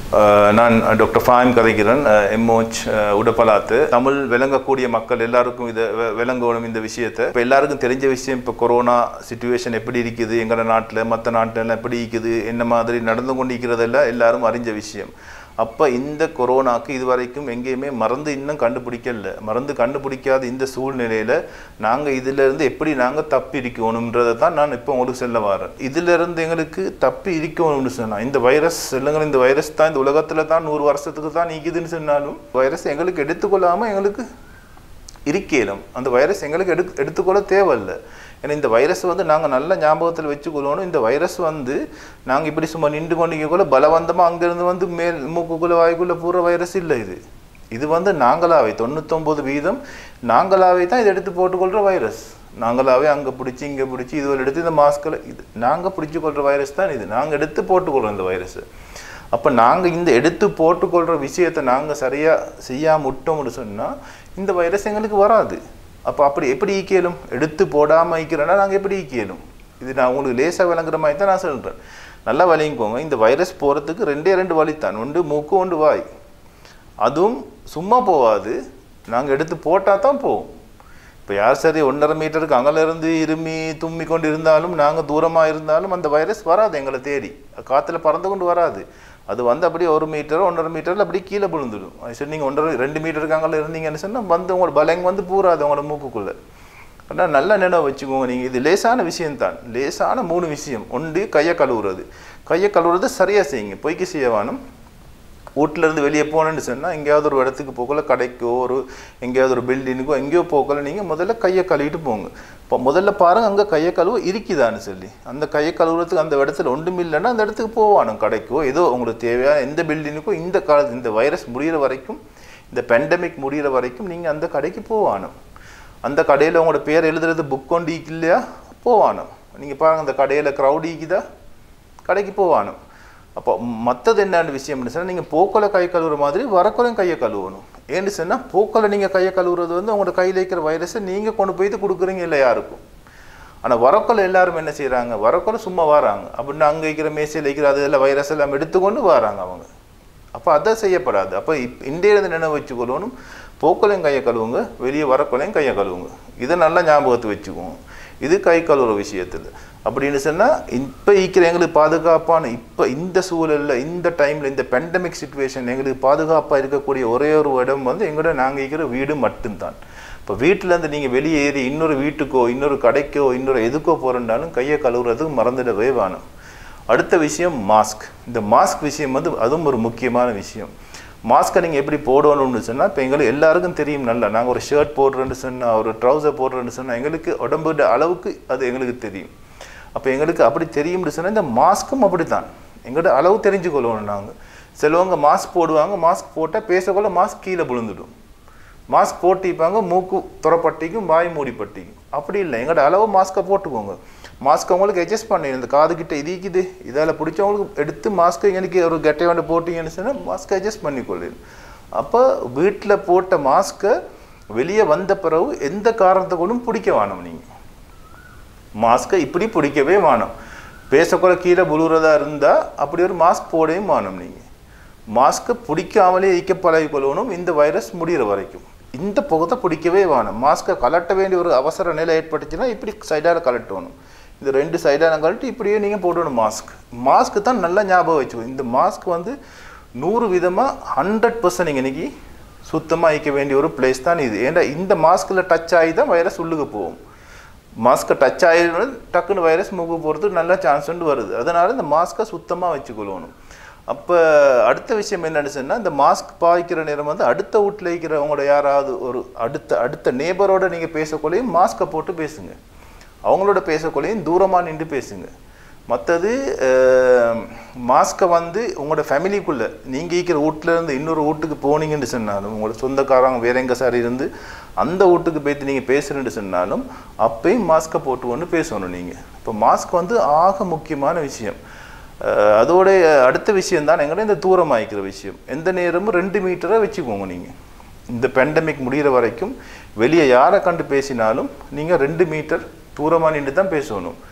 அஹ் நான் டாக்டர் ஃபாயம் கதைக்கிறேன் எம்ஓச் உடப்பலாத்து தமிழ் விளங்கக்கூடிய மக்கள் எல்லாருக்கும் இதை வெ- விளங்கணும் இந்த விஷயத்தை இப்போ எல்லாருக்கும் தெரிஞ்ச விஷயம் இப்போ கொரோனா சுச்சுவேஷன் எப்படி இருக்குது எங்களோட நாட்டில் மற்ற நாட்டில் எப்படி இருக்குது என்ன மாதிரி நடந்து கொண்டு இருக்கிறதெல்லாம் எல்லாரும் அறிஞ்ச விஷயம் அப்போ இந்த கொரோனாக்கு இதுவரைக்கும் எங்கேயுமே மருந்து இன்னும் கண்டுபிடிக்கல மருந்து கண்டுபிடிக்காத இந்த சூழ்நிலையில் நாங்கள் இதிலிருந்து எப்படி நாங்கள் தப்பி இருக்கணுன்றதை தான் நான் இப்போ உங்களுக்கு சொல்ல வரேன் இதிலிருந்து எங்களுக்கு தப்பி இருக்கணும்னு சொன்னால் இந்த வைரஸ் சொல்லுங்கள் இந்த வைரஸ் தான் இந்த உலகத்தில் தான் நூறு வருஷத்துக்கு தான் நீக்குதுன்னு சொன்னாலும் வைரஸ் எங்களுக்கு எடுத்துக்கொள்ளாமல் எங்களுக்கு இருக்கேலும் அந்த வைரஸ் எங்களுக்கு எடு எடுத்துக்கொள்ள தேவையில்லை ஏன்னா இந்த வைரஸ் வந்து நாங்கள் நல்ல ஞாபகத்தில் வச்சுக்கொள்ளணும் இந்த வைரஸ் வந்து நாங்கள் இப்படி சும்மா நின்று கொண்டிருக்கக்குள்ள பலவந்தமாக அங்கேருந்து வந்து மேல் மூக்குக்குள்ளே வாய்க்குள்ளே பூர வைரஸ் இல்லை இது இது வந்து நாங்களாவே தொண்ணூத்தொம்பது வீதம் நாங்களாவே தான் இதை எடுத்து போட்டுக்கொள்கிற வைரஸ் நாங்களாவே அங்கே பிடிச்சி இங்கே பிடிச்சி இதுவரை எடுத்து இந்த மாஸ்கில் இது நாங்கள் பிடிச்சி கொள்கிற வைரஸ் தான் இது நாங்கள் எடுத்து போட்டுக்கொள்கிறோம் இந்த வைரஸ் அப்போ நாங்கள் இந்த எடுத்து போட்டுக்கொள்கிற விஷயத்தை நாங்கள் சரியாக செய்யாம விட்டோம்னு சொன்னால் இந்த வைரஸ் எங்களுக்கு வராது அப்போ அப்படி எப்படி ஈக்கியலும் எடுத்து போடாமல் ஈக்கிறேன்னா நாங்கள் எப்படி ஈக்கியலும் இது நான் உங்களுக்கு லேசாக விளங்குற மாதிரி தான் நான் சொல்கிறேன் நல்லா விளங்கிக்கோங்க இந்த வைரஸ் போகிறதுக்கு ரெண்டே ரெண்டு வழித்தான் ஒன்று மூக்கு ஒன்று வாய் அதுவும் சும்மா போகாது நாங்கள் எடுத்து போட்டால் தான் போகும் இப்போ யார் சரி ஒன்றரை மீட்டருக்கு அங்கல இருந்து இருமி தும்மி கொண்டு இருந்தாலும் நாங்கள் தூரமாக இருந்தாலும் அந்த வைரஸ் வராது எங்களை தேடி காற்றுல பறந்து கொண்டு வராது அது வந்து அப்படியே ஒரு மீட்டர் ஒன்றரை மீட்டரில் அப்படியே கீழே விழுந்துடும் அது சரி நீங்கள் ஒன்றரை ரெண்டு மீட்டருக்கு அங்கே இருந்தீங்கன்னு சொன்னால் வந்து உங்களோட பலங்க வந்து பூராது உங்களோட மூக்குக்குள்ளே ஆனால் நல்ல நினைவு வச்சுக்கோங்க நீங்கள் இது லேசான விஷயம்தான் லேசான மூணு விஷயம் ஒன்று கையை கழுவுறது கையை கழுவுறது சரியாக செய்யுங்க பொய்க்கு செய்ய வேணும் வீட்டில் இருந்து வெளியே போனேன்னு சொன்னால் எங்கேயாவது ஒரு இடத்துக்கு போகல கடைக்கோ ஒரு எங்கேயாவது ஒரு பில்டிங்குக்கோ எங்கேயோ போகல நீங்கள் முதல்ல கையை கழுவிட்டு போங்க இப்போ முதல்ல பாருங்க அங்கே கையை கழுவ இருக்குதான்னு சொல்லி அந்த கையை கழுவுறதுக்கு அந்த இடத்துல ஒன்றும் இல்லைன்னா அந்த இடத்துக்கு போவானும் கடைக்கோ ஏதோ உங்களுக்கு தேவையான எந்த பில்டிங்குக்கோ இந்த காலத்து இந்த வைரஸ் முடிகிற வரைக்கும் இந்த பெண்டமிக் முடிகிற வரைக்கும் நீங்கள் அந்த கடைக்கு போவானும் அந்த கடையில் உங்களோட பேர் எழுதுறது புக் கொண்டு இல்லையா போவானும் நீங்கள் பாருங்கள் அந்த கடையில் க்ரௌட் ஈக்குதா கடைக்கு போவானும் அப்போ மற்றது என்னன்னு விஷயம்னு சொன்னால் நீங்கள் போக்கலை கை கழுவுற மாதிரி வரக்கொலையும் கையை கழுவணும் ஏன்னு சொன்னால் போக்கலை நீங்கள் கையை கழுவுறது வந்து உங்களோட கையில் இருக்கிற வைரஸை நீங்கள் கொண்டு போயிட்டு கொடுக்குறீங்க இல்லை யாருக்கும் ஆனால் வரக்கொலை எல்லாரும் என்ன செய்கிறாங்க வரக்கொலை சும்மா வராங்க அப்படின்னு அங்கே இருக்கிற மேசையில் இருக்கிற அது எல்லாம் வைரஸ் எல்லாம் எடுத்துக்கொண்டு வராங்க அவங்க அப்போ அதை செய்யப்படாது அப்போ இப் இந்திய இருந்து நினைவு வச்சுக்கொள்ளணும் போக்கலையும் கையை கழுவுங்க வெளியே வரக்கொலையும் கையை கழுவுங்க இதை நல்லா ஞாபகத்தை வச்சுக்குவோம் இது கை கழுவுற விஷயத்தில் அப்படின்னு சொன்னால் இப்போ இருக்கிற எங்களுக்கு பாதுகாப்பான இப்போ இந்த சூழலில் இந்த டைமில் இந்த பெண்டமிக் சுச்சுவேஷன் எங்களுக்கு பாதுகாப்பாக இருக்கக்கூடிய ஒரே ஒரு இடம் வந்து எங்களோட நாங்கள் இருக்கிற வீடு மட்டும்தான் இப்போ வீட்டிலேருந்து நீங்கள் வெளியேறி இன்னொரு வீட்டுக்கோ இன்னொரு கடைக்கோ இன்னொரு எதுக்கோ போகிறேன்டாலும் கையை கழுவுறதுக்கு மறந்துடவே வேணும் அடுத்த விஷயம் மாஸ்க் இந்த மாஸ்க் விஷயம் வந்து அதுவும் ஒரு முக்கியமான விஷயம் மாஸ்க்கை நீங்கள் எப்படி போடணும்னு சொன்னால் இப்போ எங்களுக்கு எல்லாருக்கும் தெரியும் நல்லா நாங்கள் ஒரு ஷர்ட் போடுறோன்னு சொன்னால் ஒரு ட்ரௌசர் போடுறோன்னு சொன்னால் எங்களுக்கு உடம்போட அளவுக்கு அது எங்களுக்கு தெரியும் அப்போ எங்களுக்கு அப்படி தெரியும்னு சொன்னால் இந்த மாஸ்க்கும் அப்படி தான் எங்களோட அளவு தெரிஞ்சுக்கொள்ளணும் நாங்கள் சிலவங்க மாஸ்க் போடுவாங்க மாஸ்க் போட்டால் பேசக்கொள்ள மாஸ்க் கீழே விழுந்துடும் மாஸ்க் போட்டிப்பாங்க மூக்கு துறப்பட்டிக்கும் வாய் மூடிப்பட்டிக்கும் அப்படி இல்லை எங்களோட அளவு மாஸ்க்கை போட்டுக்கோங்க மாஸ்க் உங்களுக்கு அட்ஜஸ்ட் பண்ணி இந்த காது கிட்ட இதிக்குது இதால் பிடிச்சவங்களுக்கு எடுத்து மாஸ்க்கு எனக்கு ஒரு கெட்டை வந்து போட்டிங்கன்னு சொன்னால் மாஸ்க்கை அட்ஜஸ்ட் பண்ணிக்கொள்ளிடும் அப்போ வீட்டில் போட்ட மாஸ்க்கை வெளியே வந்த பிறகு எந்த காரணத்தை கொண்டும் பிடிக்க வேணும் நீங்கள் மாஸ்க்கை இப்படி பிடிக்கவே வேணும் பேசக்குள்ள கீழே புழுறதா இருந்தால் அப்படி ஒரு மாஸ்க் போடவே வேணும் நீங்கள் மாஸ்க்கை பிடிக்காமலே ஈக்க பழகிக்கொள்ளணும் இந்த வைரஸ் முடிகிற வரைக்கும் இந்த புகத்தை பிடிக்கவே வேணும் மாஸ்க்கை கலட்ட வேண்டிய ஒரு அவசர நிலை ஏற்பட்டுச்சுன்னா இப்படி சைடால் கலட்டணும் இந்த ரெண்டு சைடான கழட்டி இப்படியே நீங்கள் போடணும் மாஸ்க் மாஸ்க்கு தான் நல்லா ஞாபகம் வச்சுக்கோ இந்த மாஸ்க் வந்து நூறு விதமாக ஹண்ட்ரட் பர்சன்ட் நீங்கள் இன்னைக்கு சுத்தமாக வைக்க வேண்டிய ஒரு பிளேஸ் தான் இது ஏன்னா இந்த மாஸ்கில் டச் ஆகி தான் வைரஸ் உள்ளுக்கு போகும் மாஸ்க்கை டச் ஆகிடுறது டக்குன்னு வைரஸ் மூக்கு போகிறதுக்கு நல்ல சான்ஸ் உண்டு வருது அதனால் இந்த மாஸ்க்கை சுத்தமாக வச்சுக்கொள்ளணும் அப்போ அடுத்த விஷயம் என்னன்னு சொன்னால் இந்த மாஸ்க் பாய்க்கிற நேரம் வந்து அடுத்த வீட்டில் இருக்கிறவங்களோட யாராவது ஒரு அடுத்த அடுத்த நேபரோட நீங்கள் பேசக்குள்ளேயும் மாஸ்க்கை போட்டு பேசுங்க அவங்களோட பேசக்குள்ளேயும் தூரமாக நின்று பேசுங்க மற்றது மாஸ்க்கை வந்து உங்களோட ஃபேமிலிக்குள்ளே நீங்கள் இருக்கிற வீட்டில் இருந்து இன்னொரு வீட்டுக்கு போனீங்கன்னு சொன்னாலும் உங்களோட சொந்தக்காரங்க வேற எங்கே சார் இருந்து அந்த வீட்டுக்கு போய்த்து நீங்கள் பேசுகிறேன்னு சொன்னாலும் அப்பயும் மாஸ்க்கை போட்டு கொண்டு பேசணும் நீங்கள் இப்போ மாஸ்க் வந்து ஆக முக்கியமான விஷயம் அஹ் அதோட அடுத்த விஷயம் தான் எங்கள்ட இந்த தூரம் ஆயிக்கிற விஷயம் எந்த நேரமும் ரெண்டு மீட்டரை வச்சுக்கோங்க நீங்கள் இந்த பெண்டமிக் முடிகிற வரைக்கும் வெளியே யாரை கண்டு பேசினாலும் நீங்கள் ரெண்டு மீட்டர் தூரமாக நின்று தான் பேசணும்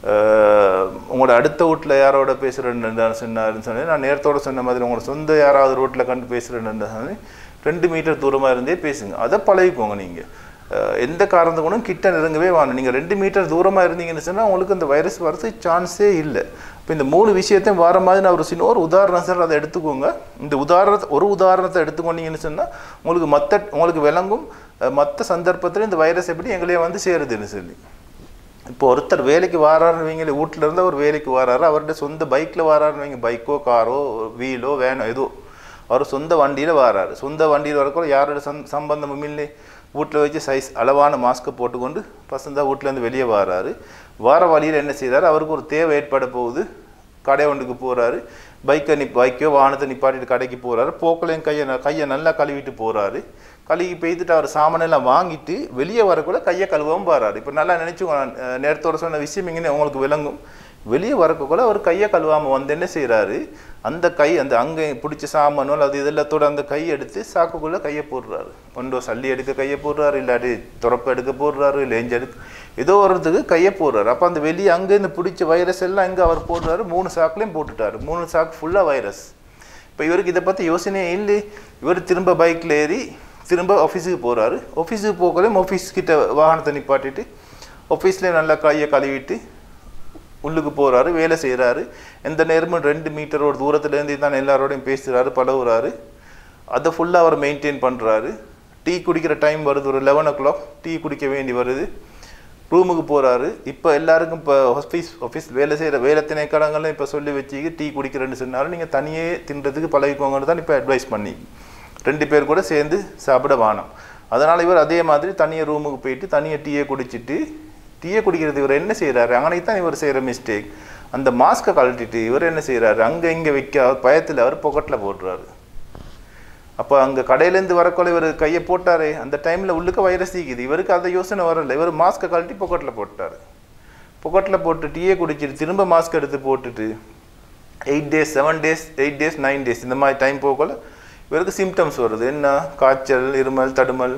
அஹ், உங்களோட அடுத்த வீட்டில் யாரோட பேசுகிறேன்னு சொன்னாருன்னு சொன்னேன் நான் நேரத்தோட சொன்ன மாதிரி உங்களோட சொந்த யாராவது ரோட்டில் கண்டு பேசுகிறேன்னு சொன்னேன் ரெண்டு மீட்டர் தூரமாக இருந்தே பேசுங்க அதை பழகிக்கோங்க நீங்கள் எந்த காரணத்து கொண்டும் கிட்ட நெருங்கவே வேணும் நீங்கள் ரெண்டு மீட்டர் தூரமாக இருந்தீங்கன்னு சொன்னால் உங்களுக்கு அந்த வைரஸ் வரதுக்கு சான்ஸே இல்லை இப்போ இந்த மூணு விஷயத்தையும் வர மாதிரி நான் ஒரு சின்ன ஒரு உதாரணம் சார் அதை எடுத்துக்கோங்க இந்த உதாரணத்தை ஒரு உதாரணத்தை எடுத்துக்கொண்டீங்கன்னு சொன்னால் உங்களுக்கு மற்ற உங்களுக்கு விளங்கும் மற்ற சந்தர்ப்பத்தில் இந்த வைரஸ் எப்படி எங்களையே வந்து சேருதுன்னு சொல்லி இப்போ ஒருத்தர் வேலைக்கு வாராருன்னு வைங்களே வீட்டில் இருந்து அவர் வேலைக்கு வராரு அவர்கிட்ட சொந்த பைக்கில் வராருன்னு வைங்க பைக்கோ காரோ வீலோ வேனோ ஏதோ அவர் சொந்த வண்டியில் வராரு சொந்த வண்டியில் வரக்கூட யாரோட சம் சம்பந்தமும் இல்லை வீட்டில் வச்சு சைஸ் அளவான மாஸ்க்கை போட்டுக்கொண்டு பசந்தாக வீட்டிலேருந்து வெளியே வராரு வார வழியில் என்ன செய்றாரு அவருக்கு ஒரு தேவை ஏற்பட போகுது கடை ஒன்றுக்கு போகிறாரு பைக்கை நி பைக்கோ வாகனத்தை நிப்பாட்டிட்டு கடைக்கு போகிறாரு போக்கலையும் கையை ந- கையை நல்லா கழுவிட்டு போகிறாரு கழுவி பெய்துட்டு அவர் சாமானெல்லாம் வாங்கிட்டு வெளியே வரக்குள்ள கையை கழுவவும் போகிறாரு இப்போ நல்லா நினச்சிக்கோங்க அஹ் நேரத்தோட சொன்ன விஷயம் இங்கே உங்களுக்கு விளங்கும் வெளியே வரக்குள்ள அவர் கையை கழுவாமல் வந்து என்ன செய்கிறாரு அந்த கை அந்த அங்கே பிடிச்ச சாமானோ அது இதெல்லாத்தோட அந்த கை எடுத்து சாக்குக்குள்ளே கையை போடுறாரு ஒன்றோ சல்லி எடுக்க கையை போடுறாரு இல்லாட்டி துறப்பு எடுக்க போடுறாரு லேஞ்ச் எடுக்க ஏதோ ஒருத்துக்கு கையை போடுறாரு அப்போ அந்த வெளியே அங்கேருந்து பிடிச்ச வைரஸ் எல்லாம் இங்கே அவர் போடுறாரு மூணு சாக்குலையும் போட்டுட்டாரு மூணு சாக்கு ஃபுல்லாக வைரஸ் இப்போ இவருக்கு இதை பற்றி யோசனையே இல்லை இவர் திரும்ப பைக்கில் ஏறி திரும்ப ஆஃபீஸுக்கு போகிறாரு ஆஃபீஸுக்கு போகலையும் ஆஃபீஸ் கிட்ட வாகனத்தை நிப்பாட்டிட்டு ஆஃபீஸ்லேயே நல்லா கையை கழுவிட்டு உள்ளுக்கு போகிறாரு வேலை செய்கிறாரு எந்த நேரமும் ரெண்டு மீட்டரோட தூரத்துலேருந்து தான் எல்லாரோடையும் பேசுகிறாரு பழகுறாரு அதை ஃபுல்லாக அவர் மெயின்டைன் பண்ணுறாரு டீ குடிக்கிற டைம் வருது ஒரு லெவன் ஓ கிளாக் டீ குடிக்க வேண்டி வருது ரூமுக்கு போகிறாரு இப்போ எல்லாருக்கும் இப்போ ஆஃபீஸ் ஆஃபீஸ் வேலை செய்கிற வேலை திணைக்களங்களும் இப்போ சொல்லி வச்சு டீ குடிக்கிறேன்னு சொன்னாலும் நீங்கள் தனியே தின்றதுக்கு பழகிக்கோங்கன்னு தான் இப்போ அட்வைஸ் பண்ணி ரெண்டு பேர் கூட சேர்ந்து சாப்பிட வானம் அதனால் இவர் அதே மாதிரி தனியாக ரூமுக்கு போயிட்டு தனியாக டீயை குடிச்சிட்டு டீயை குடிக்கிறது இவர் என்ன செய்கிறாரு அங்கனை தான் இவர் செய்கிற மிஸ்டேக் அந்த மாஸ்க்கை கழட்டிட்டு இவர் என்ன செய்கிறாரு அங்கே இங்கே வைக்க பயத்தில் அவர் பொக்கெட்டில் போடுறாரு அப்போ அங்கே கடையிலேருந்து வரக்குள்ள இவர் கையை போட்டாரே அந்த டைமில் உள்ளுக்க வைரஸ் தீக்குது இவருக்கு அந்த யோசனை வரல இவர் மாஸ்க்கை கழட்டி பொக்கெட்டில் போட்டார் பொக்கெட்டில் போட்டு டீயை குடிச்சிட்டு திரும்ப மாஸ்க் எடுத்து போட்டுட்டு eight days seven days eight days nine days இந்த மாதிரி டைம் போகல இவருக்கு சிம்டம்ஸ் வருது என்ன காய்ச்சல் இருமல் தடுமல்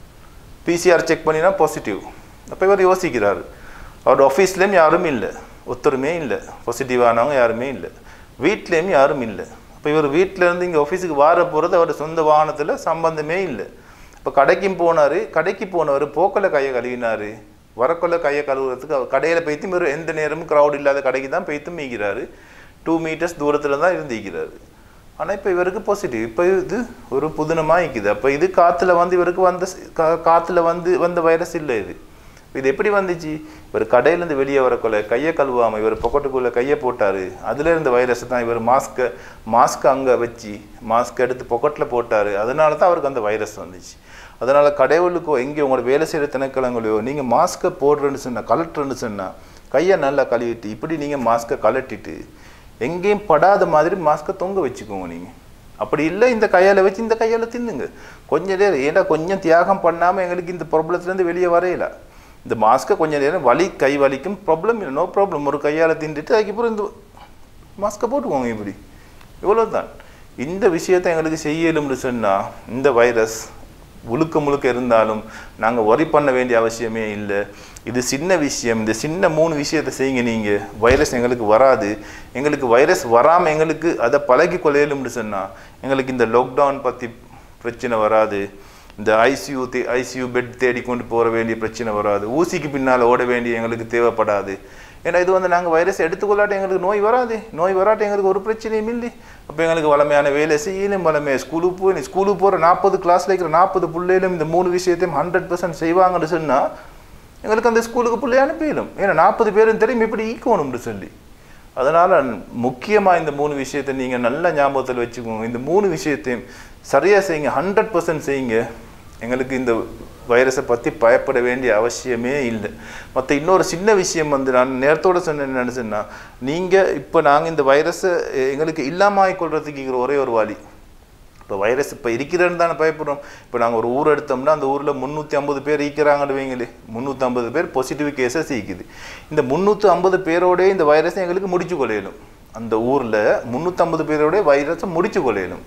பிசிஆர் செக் பண்ணினா பாசிட்டிவ் அப்போ இவர் யோசிக்கிறாரு அவர் ஆஃபீஸ்லேயும் யாரும் இல்லை ஒருத்தருமே இல்லை பாசிட்டிவ் ஆனவங்க யாருமே இல்லை வீட்லேயும் யாரும் இல்லை அப்போ இவர் வீட்டில் இருந்து இங்கே ஆஃபீஸுக்கு வார போகிறது அவரோட சொந்த வாகனத்தில் சம்பந்தமே இல்லை இப்போ கடைக்கும் போனார் கடைக்கு போனவர் போக்கல கையை கழுவினார் வரக்குள்ள கையை கழுவுறதுக்கு அவர் கடையில் போய்த்து இவர் எந்த நேரமும் க்ரௌட் இல்லாத கடைக்கு தான் போய்த்து மீக்கிறாரு டூ மீட்டர்ஸ் தூரத்தில் தான் இருந்திக்கிறாரு ஆனால் இப்போ இவருக்கு பாசிட்டிவ் இப்போ இது ஒரு புதினமாக இருக்குது அப்போ இது காற்றுல வந்து இவருக்கு வந்த ஸ்- கா- காத்துல வந்து வந்த வைரஸ் இல்லை இது இது எப்படி வந்துச்சு இவர் கடையிலேருந்து வெளியே வரக்குள்ள கையை கழுவாமல் இவர் பொக்கெட்டுக்குள்ளே கையை போட்டார் அதுல இருந்த வைரஸ் தான் இவர் மாஸ்க்கை மாஸ்க் அங்கே வச்சு மாஸ்க் எடுத்து பொக்கெட்டில் போட்டார் அதனால தான் அவருக்கு அந்த வைரஸ் வந்துச்சு அதனால் கடவுளுக்கோ எங்கே உங்களோட வேலை செய்கிற திணைக்களங்களையோ நீங்கள் மாஸ்க்கை போடுறேன்னு சொன்னால் கலட்டுறேன்னு சொன்னால் கையை நல்லா கழுவிட்டு இப்படி நீங்கள் மாஸ்க்கை கலட்டிட்டு எங்கேயும் படாத மாதிரி மாஸ்க்கை தொங்க வச்சுக்கோங்க நீங்கள் அப்படி இல்லை இந்த கையால் வச்சு இந்த கையால் தின்னுங்க கொஞ்ச நேரம் ஏன்னா கொஞ்சம் தியாகம் பண்ணாமல் எங்களுக்கு இந்த ப்ராப்ளத்துலேருந்து வெளியே வரையல இந்த மாஸ்க்கை கொஞ்ச நேரம் வலி கை வலிக்கும் ப்ராப்ளம் இல்லை நோ ப்ராப்ளம் ஒரு கையால் தின்றுட்டு அதுக்கப்புறம் இந்த மாஸ்க்கை போட்டுக்கோங்க இப்படி இவ்வளோ தான் இந்த விஷயத்தை எங்களுக்கு செய்யலும்னு சொன்னால் இந்த வைரஸ் முழுக்க முழுக்க இருந்தாலும் நாங்கள் ஒரி பண்ண வேண்டிய அவசியமே இல்லை இது சின்ன விஷயம் இந்த சின்ன மூணு விஷயத்தை செய்யுங்க நீங்கள் வைரஸ் எங்களுக்கு வராது எங்களுக்கு வைரஸ் வராமல் எங்களுக்கு அதை பழகி கொள்ளையலும்னு சொன்னால் எங்களுக்கு இந்த லாக்டவுன் பற்றி பிரச்சனை வராது இந்த ஐசியூ தே ஐசியூ பெட் தேடி கொண்டு போக வேண்டிய பிரச்சனை வராது ஊசிக்கு பின்னால் ஓட வேண்டிய எங்களுக்கு தேவைப்படாது ஏன்னா இது வந்து நாங்கள் வைரஸ் எடுத்துக்கொள்ளாட்டி எங்களுக்கு நோய் வராது நோய் வராட்டி எங்களுக்கு ஒரு பிரச்சனையும் இல்லை அப்போ எங்களுக்கு வளமையான வேலை செய்யலும் வளமையாக ஸ்கூலுக்கு போய் ஸ்கூலுக்கு போகிற நாற்பது கிளாஸில் இருக்கிற நாற்பது பிள்ளைகளும் இந்த மூணு விஷயத்தையும் ஹண்ட்ரட் பர்சன்ட் செய்வாங்கன்னு சொன்னால் எங்களுக்கு அந்த ஸ்கூலுக்கு பிள்ளை அனுப்பிடும் ஏன்னா நாற்பது பேரும் தெரியும் இப்படி ஈக்கணும்னு சொல்லி அதனால் முக்கியமாக இந்த மூணு விஷயத்தை நீங்கள் நல்ல ஞாபகத்தில் வச்சுக்கோங்க இந்த மூணு விஷயத்தையும் சரியாக செய்யுங்க ஹண்ட்ரட் பர்சன்ட் செய்யுங்க எங்களுக்கு இந்த வைரஸை பற்றி பயப்பட வேண்டிய அவசியமே இல்லை மற்ற இன்னொரு சின்ன விஷயம் வந்து நான் நேரத்தோட சொன்ன நினச்சேன்னா நீங்கள் இப்போ நாங்கள் இந்த வைரஸை எங்களுக்கு இல்லாமல் கொள்றதுக்கு இருக்கிற ஒரே ஒரு வழி இப்போ வைரஸ் இப்போ இருக்கிறேன்னு தானே பயப்படுறோம் இப்போ நாங்கள் ஒரு ஊர் எடுத்தோம்னா அந்த ஊரில் முந்நூற்றி ஐம்பது பேர் ஈக்கிறாங்கன்னு வைங்களே முந்நூற்றி ஐம்பது பேர் பாசிட்டிவ் கேசஸ் ஈக்குது இந்த முந்நூற்றி ஐம்பது பேரோடே இந்த வைரஸை எங்களுக்கு முடிச்சு கொள்ளையலும் அந்த ஊரில் முந்நூற்றம்பது பேரோட வைரஸை முடிச்சு கொள்ளையலும்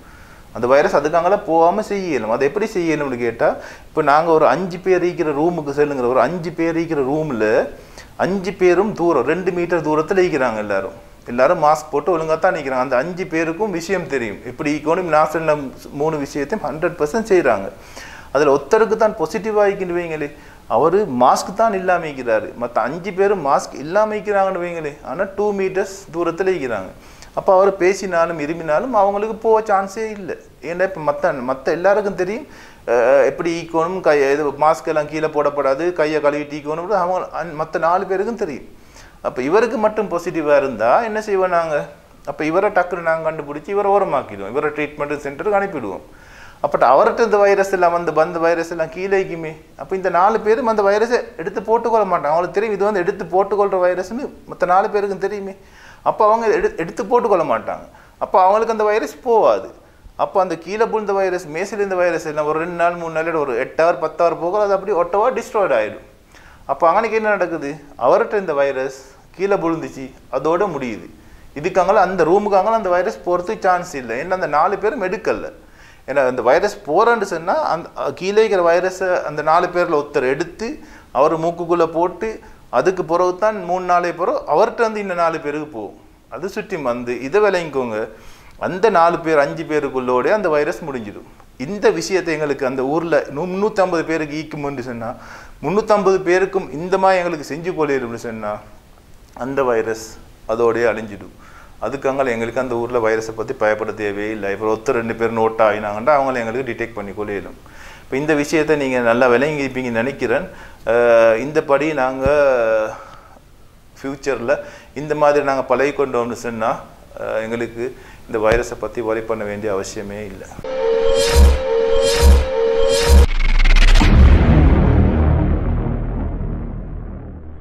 அந்த வைரஸ் அதுக்காங்கலாம் போகாமல் செய்யணும் அதை எப்படி செய்யணும்னு கேட்டால் இப்போ நாங்கள் ஒரு அஞ்சு பேர் இருக்கிற ரூமுக்கு செல்லுங்கிற ஒரு அஞ்சு பேர் இருக்கிற ரூமில் அஞ்சு பேரும் தூரம் ரெண்டு மீட்டர் தூரத்தில் இருக்கிறாங்க எல்லாரும் எல்லாரும் மாஸ்க் போட்டு ஒழுங்காக தான் நிற்கிறாங்க அந்த அஞ்சு பேருக்கும் விஷயம் தெரியும் இப்படி ஈக்கோனும் நான் சொன்ன மூணு விஷயத்தையும் ஹண்ட்ரட் பர்சன்ட் செய்கிறாங்க அதில் ஒருத்தருக்கு தான் பாசிட்டிவ் ஆகிக்கின்னு வைங்களே அவர் மாஸ்க் தான் இல்லாமல் இருக்கிறாரு மற்ற அஞ்சு பேரும் மாஸ்க் இல்லாமல் இருக்கிறாங்கன்னு வைங்களே ஆனால் டூ மீட்டர்ஸ் தூரத்தில் இருக்கிறாங்க அப்போ அவர் பேசினாலும் இருமினாலும் அவங்களுக்கு போக சான்ஸே இல்லை ஏன்னா இப்போ மற்ற மற்ற எல்லாருக்கும் தெரியும் அஹ், எப்படி ஈக்கணும் கை இது மாஸ்க் எல்லாம் கீழே போடப்படாது கையை கழுவிட்டு ஈக்கணும் அவங்க மற்ற நாலு பேருக்கும் தெரியும் அப்போ இவருக்கு மட்டும் பாசிட்டிவாக இருந்தால் என்ன செய்வோம் நாங்கள் அப்போ இவரை டக்குன்னு நாங்கள் கண்டுபிடிச்சி இவரை ஓரமாக்கிடுவோம் இவரை ட்ரீட்மெண்ட் சென்டருக்கு அனுப்பிடுவோம் அப்போ அவர்கிட்ட இந்த வைரஸ் எல்லாம் வந்து வந்த வைரஸ் எல்லாம் கீழேக்குமே அப்போ இந்த நாலு பேரும் அந்த வைரஸை எடுத்து போட்டுக்கொள்ள மாட்டாங்க அவங்களுக்கு தெரியும் இது வந்து எடுத்து போட்டுக்கொள்கிற வைரஸ்னு மற்ற நாலு பேருக்கும் தெரியுமே அப்போ அவங்க எடு எடுத்து போட்டுக்கொள்ள மாட்டாங்க அப்போ அவங்களுக்கு அந்த வைரஸ் போகாது அப்போ அந்த கீழே விழுந்த வைரஸ் மேசில் இந்த வைரஸ் எல்லாம் ஒரு ரெண்டு நாள் மூணு நாள் ஒரு எட்டு ஹவர் பத்து ஹவர் போக அது அப்படி ஒட்டவா டிஸ்ட்ராய்ட் ஆகிடும் அப்போ அங்கனைக்கு என்ன நடக்குது அவர்கிட்ட இந்த வைரஸ் கீழே விழுந்துச்சு அதோட முடியுது இதுக்காங்கள அந்த ரூமுக்காங்கள அந்த வைரஸ் போகிறதுக்கு சான்ஸ் இல்லை ஏன்னா அந்த நாலு பேரும் மெடிக்கல்ல ஏன்னா அந்த வைரஸ் போகிறேன்னு சொன்னால் அந்த அஹ், கீழே இருக்கிற வைரஸை அந்த நாலு பேரில் ஒருத்தர் எடுத்து அவர் மூக்குக்குள்ளே போட்டு அதுக்கு பிறகு தான் மூணு நாளே பிறகு அவர்கிட்ட வந்து இன்னும் நாலு பேருக்கு போகும் அது சுற்றி வந்து இதை விளங்கிக்கோங்க அந்த நாலு பேர் அஞ்சு பேருக்குள்ளோட அந்த வைரஸ் முடிஞ்சிடும் இந்த விஷயத்தை எங்களுக்கு அந்த ஊரில் முந்நூற்றம்பது பேருக்கு ஈக்கும்னு சொன்னால் முந்நூற்றம்பது பேருக்கும் இந்த மாதிரி எங்களுக்கு செஞ்சு கொள்ளிடும்னு சொன்னால் அந்த வைரஸ் அதோடய அழிஞ்சிடும் அதுக்காக எங்களுக்கு அந்த ஊரில் வைரஸை பற்றி பயப்பட தேவையே இல்லை இப்போ ஒருத்தர் ரெண்டு பேர் நோட் ஆகினாங்கன்னா அவங்கள எங்களுக்கு டிடெக்ட் பண்ணி கொள்ளிடும் இப்போ இந்த விஷயத்தை நீங்கள் நல்லா விளங்கிப்பீங்கன்னு நினைக்கிறேன் அஹ் இந்த படி நாங்கள் ஃப்யூச்சரில் இந்த மாதிரி நாங்கள் பழகி கொண்டோம்னு சொன்னால் எங்களுக்கு இந்த வைரஸை பற்றி worry பண்ண வேண்டிய அவசியமே இல்லை